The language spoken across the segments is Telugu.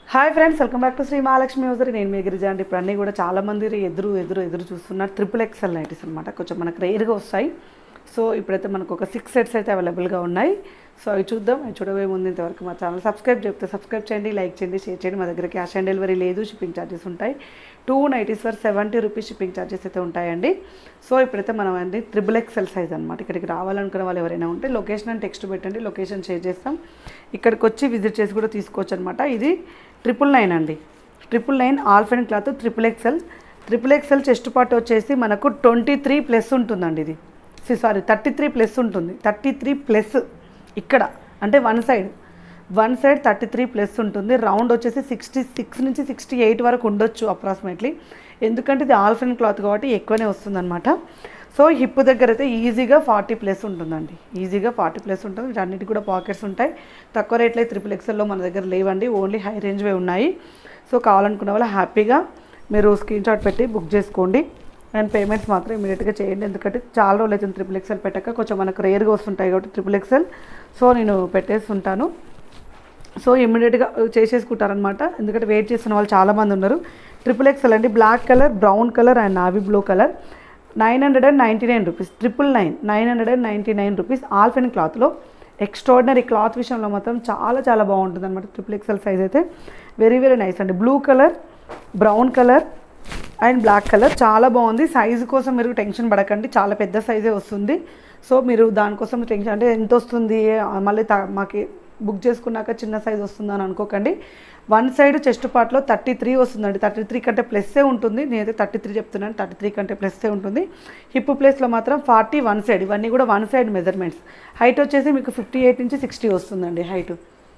hi friends welcome back to Sri Mahalakshmi హౌసరి నేను మీ గిరిజా అండి ఇప్పుడు అన్నీ కూడా చాలా మంది ఎదురు ఎదురు ఎదురు చూస్తున్నారు ట్రిపుల్ ఎక్స్ఎల్ నైటీస్ అనమాట కొంచెం మనకు రేర్గా వస్తాయి సో ఇప్పుడైతే మనకు ఒక సిక్స్ సెట్స్ అయితే అవైలబుల్గా ఉన్నాయి సో అవి చూద్దాం అవి చూడబోయే ముందు ఇంతవరకు మా ఛానల్ సబ్స్క్రైబ్ చెప్తే సబ్స్క్రైబ్ చేయండి లైక్ చేయండి షేర్ చేయండి మా దగ్గర క్యాష్ ఆన్ డెలివరీ లేదు షిప్పింగ్ ఛార్జెస్ ఉంటాయి two nighties for seventy rupees shipping charges అయితే ఉంటాయండి సో ఇప్పుడైతే మనం అండి త్రిబుల్ ఎక్స్ఎల్ సైజ్ అనమాట ఇక్కడికి రావాలనుకునే వాళ్ళు ఎవరైనా ఉంటే లొకేషన్ అని టెక్స్ట్ పెట్టండి లొకేషన్ షేర్ చేస్తాం ఇక్కడికి వచ్చి విజిట్ చేసి కూడా తీసుకోవచ్చు అనమాట ఇది ట్రిపుల్ నైన్ అండి ట్రిపుల్ నైన్ ఆల్ఫెన్ cloth triple XL triple XL chest part వచ్చేసి మనకు ట్వంటీ త్రీ ప్లస్ ఉంటుందండి ఇది సారీ థర్టీ త్రీ ప్లస్ ఉంటుంది థర్టీ త్రీ ప్లస్ ఇక్కడ అంటే one side one side thirty three plus ఉంటుంది రౌండ్ వచ్చేసి సిక్స్టీ సిక్స్ నుంచి సిక్స్టీ ఎయిట్ వరకు ఉండొచ్చు అప్రాక్సిమేట్లీ ఎందుకంటే ఇది ఆల్ఫెన్ క్లాత్ కాబట్టి ఎక్కువనే వస్తుందన్నమాట సో హిప్ దగ్గర అయితే ఈజీగా ఫార్టీ ప్లస్ ఉంటుందండి ఈజీగా ఫార్టీ ప్లస్ ఉంటుంది వీటన్నిటికి కూడా పాకెట్స్ ఉంటాయి తక్కువ రేట్లో త్రిపుల్ ఎక్స్ఎల్లో మన దగ్గర లేవండి ఓన్లీ హై రేంజ్వే ఉన్నాయి సో కావాలనుకున్న వాళ్ళు హ్యాపీగా మీరు స్క్రీన్ షాట్ పెట్టి బుక్ చేసుకోండి అండ్ పేమెంట్స్ మాత్రం ఇమీడియట్గా చేయండి ఎందుకంటే చాలా రోజులు అవుతుంది ట్రిపుల్ ఎక్స్ఎల్ పెట్టాక కొంచెం మనకు రేర్గా వస్తుంటాయి కాబట్టి ట్రిపుల్ ఎక్స్ఎల్ సో నేను పెట్టేస్తుంటాను సో ఇమ్మీడియట్గా చేసేసుకుంటారనమాట ఎందుకంటే వెయిట్ చేస్తున్న వాళ్ళు చాలామంది ఉన్నారు ట్రిపుల్ ఎక్స్ఎల్ అండి black colour brown colour and navy blue colour nine hundred and ninety nine rupees triple nine nine hundred and ninety nine rupees ఆల్ఫెన్ క్లాత్లో ఎక్స్ట్రాడినరీ క్లాత్ విషయంలో మాత్రం చాలా చాలా బాగుంటుంది అనమాట ట్రిపుల్ ఎక్స్ఎల్ సైజ్ అయితే వెరీ వెరీ నైస్ అండి blue colour brown colour and black colour చాలా బాగుంది సైజు కోసం మీరు టెన్షన్ పడకండి చాలా పెద్ద సైజే వస్తుంది సో మీరు దానికోసం టెన్షన్ అంటే ఎంత వస్తుంది మళ్ళీ త- మాకు బుక్ చేసుకున్నాక చిన్న సైజ్ వస్తుందా అని అనుకోకండి వన్ సైడ్ చెస్ట్ పార్ట్లో థర్టీ త్రీ వస్తుందండి థర్టీ త్రీ కంటే ప్లస్సే ఉంటుంది నేనైతే థర్టీ త్రీ చెప్తున్నాను థర్టీ త్రీ కంటే ప్లస్సే ఉంటుంది హిప్ ప్లేస్లో మాత్రం ఫార్టీ వన్ సైడ్ ఇవన్నీ కూడా వన్ సైడ్ మెజర్మెంట్స్ హైట్ వచ్చేసి మీకు ఫిఫ్టీ ఎయిట్ నుంచి సిక్స్టీ వస్తుందండి హైట్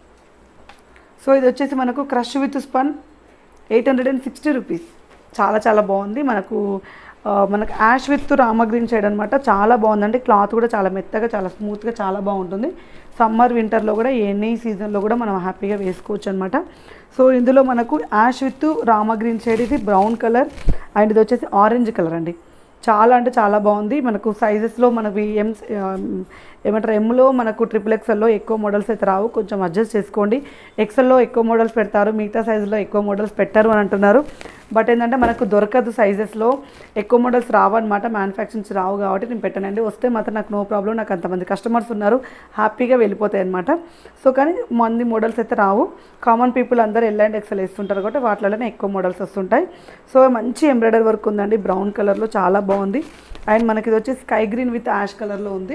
సో ఇది వచ్చేసి మనకు crush with spun eight hundred and sixty rupees చాలా చాలా బాగుంది మనకు ఆ, మనకు యాష్ విత్ రామగ్రీన్ షేడ్ అనమాట చాలా బాగుందండి క్లాత్ కూడా చాలా మెత్తగా చాలా స్మూత్గా చాలా బాగుంటుంది సమ్మర్ వింటర్లో కూడా ఎనీ సీజన్లో కూడా మనం హ్యాపీగా వేసుకోవచ్చు అనమాట సో ఇందులో మనకు యాష్ విత్ రామగ్రీన్ షేడ్ ఇది బ్రౌన్ కలర్ అండ్ ఇది వచ్చేసి ఆరెంజ్ కలర్ అండి చాలా అంటే చాలా బాగుంది మనకు సైజెస్లో మనకి ఎం ఏమంటారు ఎమ్లో మనకు ట్రిపుల్ ఎక్స్ఎల్లో ఎక్కువ మోడల్స్ అయితే రావు కొంచెం అడ్జస్ట్ చేసుకోండి ఎక్సెల్లో ఎక్కువ మోడల్స్ పెడతారు మిగతా సైజులో ఎక్కువ మోడల్స్ పెట్టారు అని అంటున్నారు బట్ ఏంటంటే మనకు దొరకదు సైజెస్లో ఎక్కువ మోడల్స్ రావు అనమాట మ్యానుఫ్యాక్చరింగ్స్ రావు కాబట్టి నేను పెట్టానండి వస్తే మాత్రం నాకు నో ప్రాబ్లం నాకు అంతమంది కస్టమర్స్ ఉన్నారు హ్యాపీగా వెళ్ళిపోతాయి అనమాట సో కానీ మంది మోడల్స్ అయితే రావు కామన్ పీపుల్ అందరూ ఎల్ అండ్ ఎక్సెల్ వేస్తుంటారు కాబట్టి వాటిలోనే ఎక్కువ మోడల్స్ వస్తుంటాయి సో మంచి ఎంబ్రాయిడరీ వర్క్ ఉందండి బ్రౌన్ కలర్లో చాలా బాగుంది అండ్ మనకి ఇది వచ్చి స్కై గ్రీన్ విత్ యాష్ కలర్లో ఉంది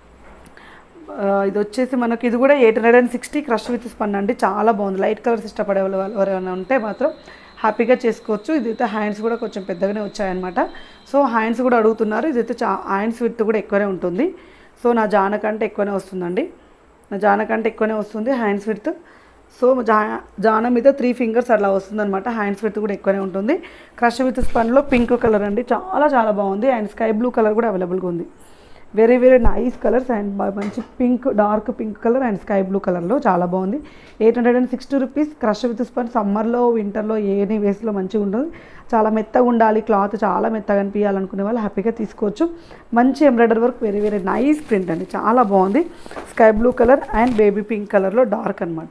ఆ, ఇది వచ్చేసి మనకి ఇది కూడా eight hundred and sixty crush with spun అండి చాలా బాగుంది లైట్ కలర్స్ ఇష్టపడే వాళ్ళు ఎవరైనా ఉంటే మాత్రం హ్యాపీగా చేసుకోవచ్చు ఇదైతే హ్యాండ్స్ కూడా కొంచెం పెద్దగానే వచ్చాయన్నమాట సో హ్యాండ్స్ కూడా అడుగుతున్నారు ఇదైతే చా హ్యాండ్స్ విత్ కూడా ఎక్కువనే ఉంటుంది సో నా జాన కంటే ఎక్కువనే వస్తుందండి నా జాన కంటే ఎక్కువనే వస్తుంది హ్యాండ్స్ విత్ సో జా జాన మీద త్రీ ఫింగర్స్ అలా వస్తుందన్నమాట హ్యాండ్స్ విత్ కూడా ఎక్కువనే ఉంటుంది క్రష్ విత్ స్పన్లో పింక్ కలర్ అండి చాలా చాలా బాగుంది అండ్ స్కై బ్లూ కలర్ కూడా అవైలబుల్గా ఉంది very very nice colours and మంచి pink dark pink colour and sky blue కలర్లో చాలా బాగుంది eight hundred and sixty rupees crush with spun సమ్మర్లో వింటర్లో ఏని వేస్లో మంచిగా ఉంటుంది చాలా మెత్తగా ఉండాలి క్లాత్ చాలా మెత్తగా అనిపించాలనుకునే వాళ్ళు హ్యాపీగా తీసుకోవచ్చు మంచి embroidery work very very nice print అండి చాలా బాగుంది sky blue colour and baby pink కలర్లో డార్క్ అనమాట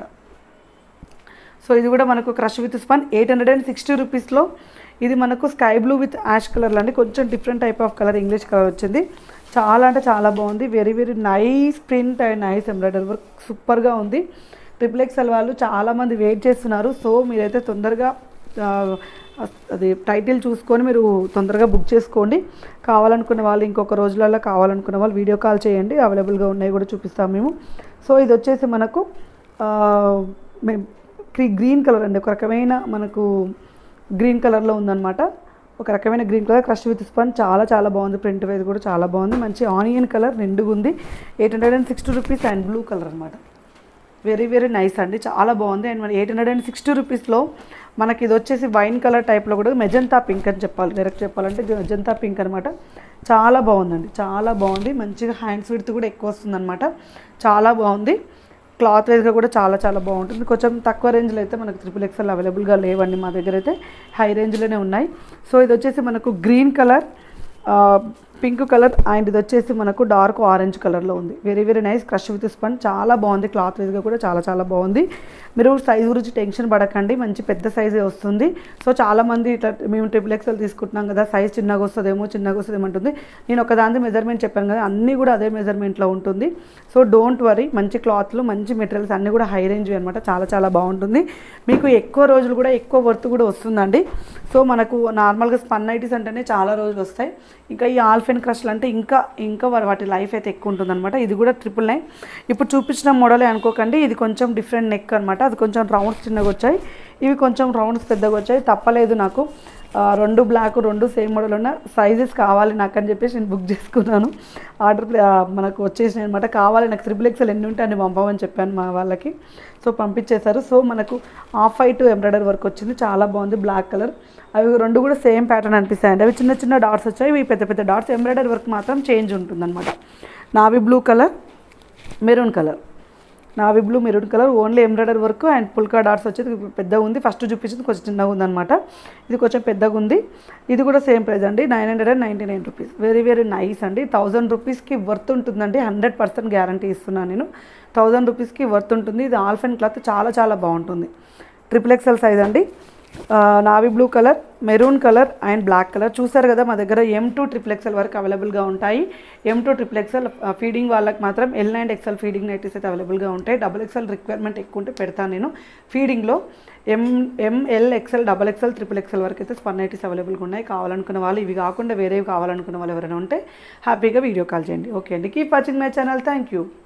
సో ఇది కూడా మనకు crush with spun eight hundred and sixty రూపీస్లో ఇది మనకు స్కై బ్లూ విత్ యాష్ కలర్లో అండి కొంచెం different type of colour English colour వచ్చింది చాలా అంటే చాలా బాగుంది very very nice print and nice embroidery work సూపర్గా ఉంది ట్రిపుల్ ఎక్స్ఎల్ వాళ్ళు చాలామంది వెయిట్ చేస్తున్నారు సో మీరైతే తొందరగా ఆ, అది టైటిల్ చూసుకొని మీరు తొందరగా బుక్ చేసుకోండి కావాలనుకున్న వాళ్ళు ఇంకొక రోజులలో కావాలనుకున్న వాళ్ళు వీడియో కాల్ చేయండి అవైలబుల్గా ఉన్నాయి కూడా చూపిస్తాం మేము సో ఇది వచ్చేసి మనకు ఆ, మే- గ్రీ- గ్రీన్ కలర్ అండి ఒక రకమైన మనకు గ్రీన్ కలర్లో ఉందన్నమాట ఒక రకమైన green colour crush with spun చాలా చాలా బాగుంది ప్రింట్ వైజ్ కూడా చాలా బాగుంది మంచి ఆనియన్ కలర్ నిండుగా ఉంది eight hundred and sixty rupees and blue colour అనమాట వెరీ వెరీ నైస్ అండి చాలా బాగుంది అండ్ మన ఎయిట్ హండ్రెడ్ అండ్ సిక్స్టీ రూపీస్లో మనకి ఇది వచ్చేసి వైన్ కలర్ టైప్లో కూడా మెజంతా పింక్ అని చెప్పాలి డైరెక్ట్ చెప్పాలంటే ఇది మెజంతా పింక్ అనమాట చాలా బాగుందండి చాలా బాగుంది మంచిగా హ్యాండ్స్ విడ్త్ కూడా ఎక్కువ వస్తుందన్నమాట చాలా బాగుంది క్లాత్ వైజ్గా కూడా చాలా చాలా బాగుంటుంది కొంచెం తక్కువ రేంజ్లో అయితే మనకు త్రిపుల్ ఎక్స్ఎల్ అవైలబుల్గా లేవండి మా దగ్గర అయితే హై రేంజ్లోనే ఉన్నాయి సో ఇది వచ్చేసి మనకు green colour pink colour and ఇది వచ్చేసి మనకు డార్క్ ఆరెంజ్ కలర్లో ఉంది very very nice crush with spun చాలా బాగుంది క్లాత్ వైజ్గా కూడా చాలా చాలా బాగుంది మీరు సైజ్ గురించి టెన్షన్ పడకండి మంచి పెద్ద సైజే వస్తుంది సో చాలామంది ఇట్లా మేము ట్రిపుల్ ఎక్స్ఎల్ తీసుకుంటున్నాం కదా సైజ్ చిన్నగా వస్తుందేమో చిన్నగా వస్తుందేమో అంటుంది నేను ఒక దాని మెజర్మెంట్ చెప్పాను కదా అన్నీ కూడా అదే మెజర్మెంట్లో ఉంటుంది సో డోంట్ వరీ మంచి క్లాత్లు మంచి మెటీరియల్స్ అన్నీ కూడా హై రేంజ్ అనమాట చాలా చాలా బాగుంటుంది మీకు ఎక్కువ రోజులు కూడా ఎక్కువ వర్త్ కూడా వస్తుందండి సో మనకు నార్మల్గా స్పన్ నైటీస్ అంటేనే చాలా రోజులు వస్తాయి ఇంకా ఈ ఆల్ఫెన్ క్రష్లు అంటే ఇంకా ఇంకా వా- వాటి లైఫ్ అయితే ఎక్కువ ఉంటుందన్నమాట ఇది కూడా ట్రిపుల్ నైన్ ఇప్పుడు చూపించిన మోడలే అనుకోకండి ఇది కొంచెం డిఫరెంట్ నెక్ అనమాట అది కొంచెం రౌండ్స్ చిన్నగా వచ్చాయి ఇవి కొంచెం రౌండ్స్ పెద్దగా వచ్చాయి తప్పలేదు నాకు ఆ, రెండు బ్లాక్ రెండు సేమ్ మోడల్ ఉన్న సైజెస్ కావాలి నాకు అని చెప్పేసి నేను బుక్ చేసుకున్నాను ఆర్డర్ ప్లే- ఆ, మనకు వచ్చేసినాయి అనమాట కావాలి నాకు త్రిబుల్ ఎక్స్ఎల్ ఎన్ని ఉంటే అన్ని పంపమని చెప్పాను మా వాళ్ళకి సో పంపించేశారు సో మనకు ఆఫ్ వైట్ ఎంబ్రాయిడరీ వర్క్ వచ్చింది చాలా బాగుంది బ్లాక్ కలర్ అవి రెండు కూడా సేమ్ ప్యాటర్న్ అనిపిస్తాయండి అవి చిన్న చిన్న డాట్స్ వచ్చాయి ఇవి పెద్ద పెద్ద డాట్స్ ఎంబ్రాయిడరీ వర్క్ మాత్రం చేంజ్ ఉంటుందన్నమాట navy blue colour maroon colour navy blue maroon colour only embroidery work and polka dots వచ్చేది పెద్దగా ఉంది ఫస్ట్ చూపించింది కొంచెం చిన్నగా ఉందన్నమాట ఇది కొంచెం పెద్దగా ఉంది ఇది కూడా సేమ్ ప్రైస్ అండి nine hundred and ninety nine rupees very very nice అండి థౌజండ్ రూపీస్కి వర్త్ ఉంటుందండి హండ్రెడ్ పర్సెంట్ గ్యారంటీ ఇస్తున్నాను నేను థౌజండ్ రూపీస్కి వర్త్ ఉంటుంది ఇది ఆల్ఫెన్ క్లాత్ చాలా చాలా బాగుంటుంది ట్రిపుల్ ఎక్స్ఎల్ సైజ్ అండి ఆ, navy blue colour maroon colour and black colour చూసారు కదా మా దగ్గర ఎం టూ ట్రిపుల్ ఎక్స్ఎల్ వరకు అవైలబుల్గా ఉంటాయి M two triple XL feeding వాళ్ళకి మాత్రం L and XL feeding nighties అయితే అవైలబుల్గా ఉంటాయి డబుల్ ఎక్స్ఎల్ రిక్వైర్మెంట్ ఎక్కువ ఉంటే పెడతాను నేను ఫీడింగ్లో M M L XL double XL triple XL వరకు అయితే స్పన్ నైటీస్ అవైలబుల్గా ఉన్నాయి కావాలనుకున్న వాళ్ళు ఇవి కాకుండా వేరేవి కావాలనుకున్న వాళ్ళు ఎవరైనా ఉంటే హ్యాపీగా వీడియో కాల్ చేయండి ఓకే అండి keep watching my channel thank you